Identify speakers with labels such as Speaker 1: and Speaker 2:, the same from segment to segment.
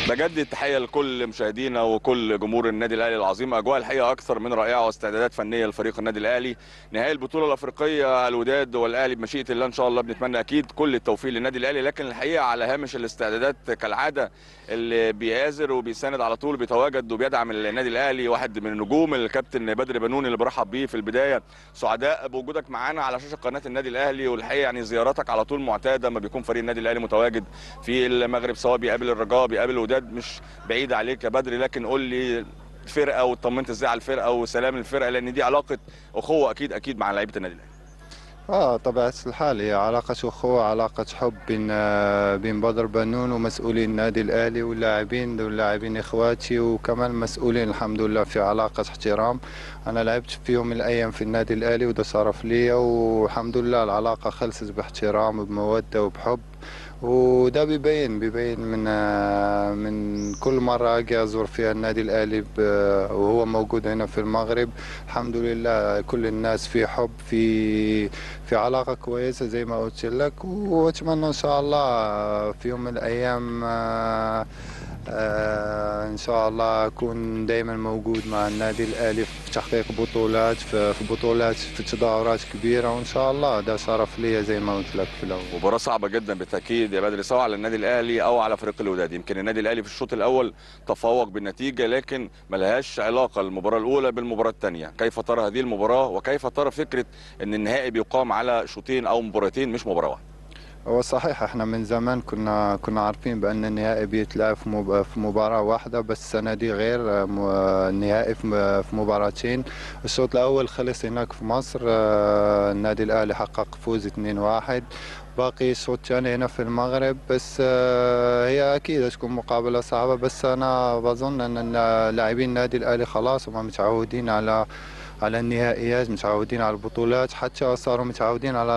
Speaker 1: بجدد التحيه لكل مشاهدينا وكل جمهور النادي الاهلي العظيم اجواء الحقيقه اكثر من رائعه واستعدادات فنيه لفريق النادي الاهلي نهائي البطوله الافريقيه الوداد والاهلي بمشيئه الله ان شاء الله بنتمنى اكيد كل التوفيق للنادي الاهلي لكن الحقيقه على هامش الاستعدادات كالعاده اللي بيآزر وبيساند على طول بيتواجد وبيدعم النادي الاهلي واحد من النجوم الكابتن بدر بنون اللي برحب بيه في البدايه سعداء بوجودك معانا على شاشه قناه النادي الاهلي والحقيقه يعني زياراتك على طول معتاده ما بيكون فريق النادي الاهلي متواجد في المغرب سواء بيقابل الرجاء بيقابل الوداد مش بعيد عليك يا بدري لكن قول لي الفرقه واطمنت ازاي على الفرقه وسلام الفرقه لان دي علاقه اخوه اكيد اكيد مع لعيبه النادي الاهلي
Speaker 2: اه طبيعة الحال هي علاقة أخوة علاقة حب بين آه، بين بدر بنون ومسؤولين النادي الأهلي واللاعبين واللاعبين إخواتي وكمان مسؤولين الحمد لله في علاقة احترام أنا لعبت في يوم من الأيام في النادي الأهلي وده شرف ليا والحمد لله العلاقة خلصت باحترام وبمودة وبحب وده بيبين بيبين من آه، من كل مرة أجي أزور فيها النادي الأهلي ب- وهو موجود هنا في المغرب الحمد لله كل الناس في حب في في علاقة كويسة زي ما قلت لك وأتمنى إن شاء الله في يوم من الأيام آه، آه، إن شاء الله أكون دائما موجود مع النادي الأهلي في تحقيق بطولات في في بطولات في تظاهرات كبيرة وإن شاء الله ده شرف لي زي ما قلت لك في الأول
Speaker 1: مباراه صعبه جدا بالتاكيد يا بدري سواء على النادي الاهلي او على فريق الوداد يمكن النادي الاهلي في الشوط الاول تفوق بالنتيجه لكن ملهاش علاقه المباراه الاولى بالمباراه الثانيه كيف ترى هذه المباراه وكيف ترى فكره ان النهائي بيقام على شوطين او مباراتين مش مباراه واحده
Speaker 2: هو صحيح احنا من زمان كنا كنا عارفين بان النهائي بيتلعب في مب- في مباراه واحده بس السنه دي غير اه، م- النهائي في م- في مباراتين الشوط الاول خلص هناك في مصر اه، النادي الاهلي حقق فوز 2-1 باقي الشوط الثاني هنا في المغرب بس اه، هي اكيد تكون مقابله صعبه بس انا بظن ان لاعبين النادي الاهلي خلاص هم متعودين على على النهائيات متعودين على البطولات حتى صاروا متعودين على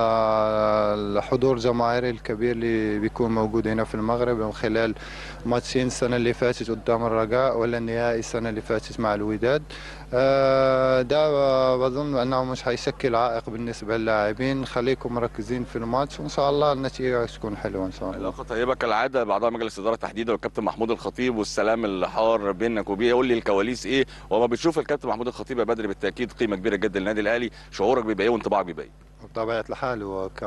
Speaker 2: الحضور الجماهيري الكبير اللي بيكون موجود هنا في المغرب من خلال ماتشين السنة اللي فاتت قدام الرجاء ولا النهائي السنة اللي فاتت مع الوداد آه، ده بظن أنه مش هيشكل عائق بالنسبة للاعبين خليكم مركزين في الماتش وإن شاء الله النتيجة تكون حلوة إن شاء الله
Speaker 1: علاقه طيبه كالعاده بعضها مجلس اداره تحديدا والكابتن محمود الخطيب والسلام اللي حار بينك وبيه قول لي الكواليس ايه وما بتشوف الكابتن محمود الخطيب يا بدري بالتاكيد قيمه كبيره جدا للنادي الاهلي شعورك بيبقى ايه وانطباعك بيبقى ايه
Speaker 2: بطبيعة الحال هو ك...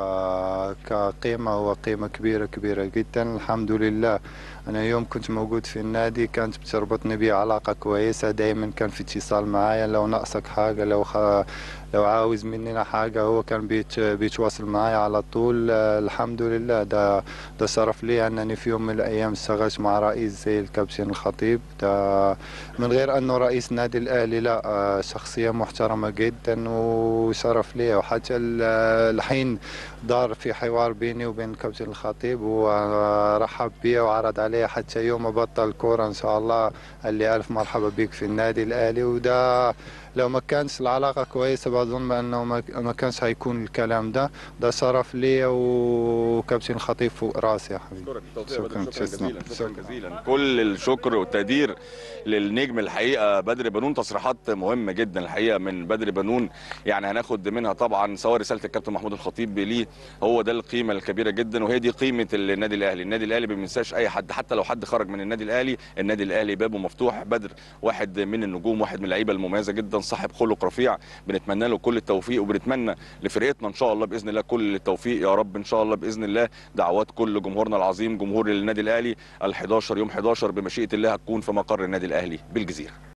Speaker 2: كقيمة هو قيمة كبيرة كبيرة جدا الحمد لله أنا يوم كنت موجود في النادي كانت بتربطني بيه علاقة كويسة دايما كان في اتصال معايا لو ناقصك حاجة لو خ... لو عاوز مننا حاجة هو كان بيت... بيتواصل معايا على طول آه، الحمد لله ده ده شرف لي أنني في يوم من الأيام اشتغلت مع رئيس زي الكابتن الخطيب ده من غير أنه رئيس نادي الأهلي لا آه، شخصية محترمة جدا وشرف لي وحتى ال- الحين دار في حوار بيني وبين كابتن الخطيب ورحب بي وعرض علي حتى يوم أبطل كورة إن شاء الله قال لي ألف مرحبا بك في النادي الأهلي وده لو ما كانش العلاقة كويسة بظن بأنه ما ما كانش هيكون الكلام ده ده شرف لي وكابتن الخطيب فوق راسي يا حبيبي
Speaker 1: اشكرك بالتوفيق
Speaker 2: شكراً،
Speaker 1: شكرا, شكرا
Speaker 2: تسلم.
Speaker 1: جزيلا شكرا
Speaker 2: شكراً.
Speaker 1: جزيلا كل الشكر والتقدير للنجم الحقيقه بدر بنون تصريحات مهمه جدا الحقيقه من بدر بنون يعني هناخد منها طبعا سواء رساله الكابتن محمود الخطيب ليه هو ده القيمه الكبيره جدا وهي دي قيمه النادي الاهلي النادي الاهلي ما بينساش اي حد حتى لو حد خرج من النادي الاهلي النادي الاهلي بابه مفتوح بدر واحد من النجوم واحد من اللعيبه المميزه جدا صاحب خلق رفيع بنتمنى له كل التوفيق وبنتمنى لفرقتنا ان شاء الله باذن الله كل التوفيق يا رب ان شاء الله باذن الله دعوات كل جمهورنا العظيم جمهور النادي الاهلي ال11 يوم 11 بمشيئه الله هتكون في مقر النادي الاهلي بالجزيره